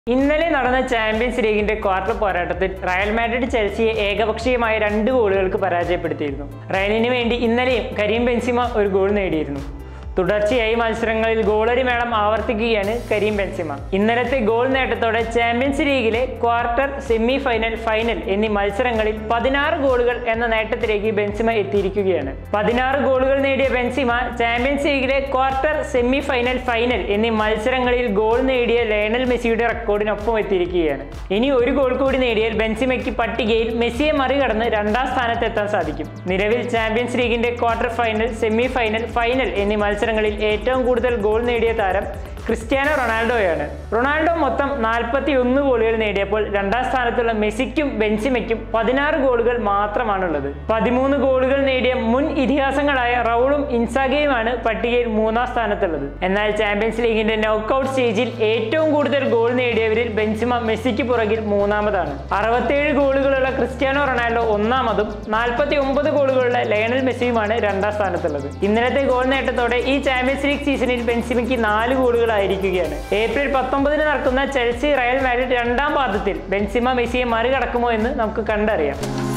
ഇന്നലെ നടന്ന ചാമ്പ്യൻസ് ലീഗിന്റെ ക്വാർട്ടർ പോരാട്ടത്തിൽ റയൽ മാഡ്രിഡ് ചെൽസിയെ ഏകപക്ഷീയമായ രണ്ട് ഗോളുകൾക്ക് പരാജയപ്പെടുത്തിയിരുന്നു റയലിന് വേണ്ടി ഇന്നലെയും കരീം ബെൻസിമ ഒരു ഗോൾ നേടിയിരുന്നു തുടർച്ചയായി മത്സരങ്ങളിൽ ഗോളടി മേളം ആവർത്തിക്കുകയാണ് കരീം ബെൻസിമ ഇന്നലത്തെ ഗോൾ നേട്ടത്തോടെ ചാമ്പ്യൻസ് ലീഗിലെ ക്വാർട്ടർ സെമി ഫൈനൽ ഫൈനൽ എന്നീ മത്സരങ്ങളിൽ പതിനാറ് ഗോളുകൾ എന്ന നേട്ടത്തിലേക്ക് ബെൻസിമ എത്തിയിരിക്കുകയാണ് പതിനാറ് ഗോളുകൾ നേടിയ ബെൻസിമ ചാമ്പ്യൻസ് ലീഗിലെ ക്വാർട്ടർ സെമി ഫൈനൽ ഫൈനൽ എന്നീ മത്സരങ്ങളിൽ ഗോൾ നേടിയ ലയണൽ മെസ്സിയുടെ റെക്കോർഡിനൊപ്പം എത്തിയിരിക്കുകയാണ് ഇനി ഒരു ഗോൾ കൂടി നേടിയാൽ ബെൻസിമയ്ക്ക് പട്ടികയിൽ മെസ്സിയെ മറികടന്ന് രണ്ടാം സ്ഥാനത്ത് എത്താൻ സാധിക്കും നിലവിൽ ചാമ്പ്യൻസ് ലീഗിന്റെ quarter final semi final final എന്നീ മത്സരങ്ങളിൽ ഏറ്റവും കൂടുതൽ ഗോൾ നേടിയ താരം ക്രിസ്ത്യാനോ റൊണാൾഡോയാണ് റൊണാൾഡോ മൊത്തം നാൽപ്പത്തി ഒന്ന് ഗോളുകൾ നേടിയപ്പോൾ രണ്ടാം സ്ഥാനത്തുള്ള മെസ്സിക്കും ബെൻസിമയ്ക്കും പതിനാറ് ഗോളുകൾ മാത്രമാണുള്ളത് പതിമൂന്ന് ഗോളുകൾ നേടിയ മുൻ ഇതിഹാസങ്ങളായ റൗളും ഇൻസാഗയുമാണ് പട്ടികയിൽ മൂന്നാം സ്ഥാനത്തുള്ളത് എന്നാൽ ചാമ്പ്യൻസ് ലീഗിന്റെ നോക്കൌട്ട് സ്റ്റേജിൽ ഏറ്റവും കൂടുതൽ ഗോൾ നേടിയവരിൽ ബെൻസിമ മെസ്സിക്ക് പുറകിൽ മൂന്നാമതാണ് അറുപത്തേഴ് ഗോളുകളുള്ള ക്രിസ്ത്യാനോ റൊണാൾഡോ ഒന്നാമതും നാൽപ്പത്തി ഒമ്പത് ഗോളുകളുള്ള ലയണൽ മെസ്സിയുമാണ് രണ്ടാം സ്ഥാനത്തുള്ളത് ഇന്നലത്തെ ഗോൾ നേട്ടത്തോടെ ഈ ചാമ്പ്യൻസ് ലീഗ് സീസണിൽ ബെൻസിമയ്ക്ക് നാല് ഗോളുകളായിരിക്കുകയാണ് ഏപ്രിൽ പത്തൊമ്പതിന് നടക്കുന്ന ചെൽസി റയൽ മാഡ്രിഡ് രണ്ടാം പാദത്തിൽ ബെൻസിമ മെസ്സിയെ മറികടക്കുമോ എന്ന് നമുക്ക് കണ്ടറിയാം